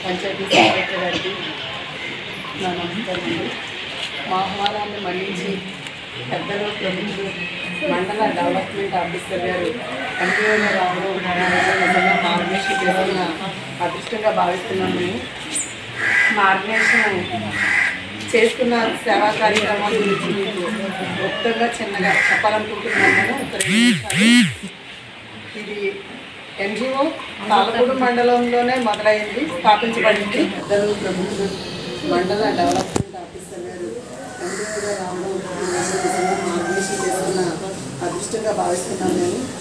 Panchayat secretary గారికి నా నమస్కారం అండి మా ఆహ్వానాన్ని మన్నించి పెద్దలు ప్రముఖులు మండల డెవలప్మెంట్ ఆఫీసర్ గారు ఎంపీఓలో రావడం నిజంగా మా ఆర్గనైజేషన్ చేస్తున్న అదృష్టంగా భావిస్తున్నాం మేము మా ఆర్గనైజేషన్ చేస్తున్న సేవా కార్యక్రమాల గురించి మీకు గుప్తంగా చిన్నగా చెప్పాలనుకుంటున్నాను నేను ఒక రెండు నిమిషాలు. ఇది ఎన్జిఓ పాలకూడు మండలంలోనే మొదలైంది స్థాపించబడింది పెద్దలు ప్రముఖులు మండల డెవలప్మెంట్ ఆఫీసర్ గారు ఎన్జిఓగా రావడం నిజంగా మా ఆర్గనైజేషన్ చేస్తున్న అదృష్టంగా భావిస్తున్నాను నేను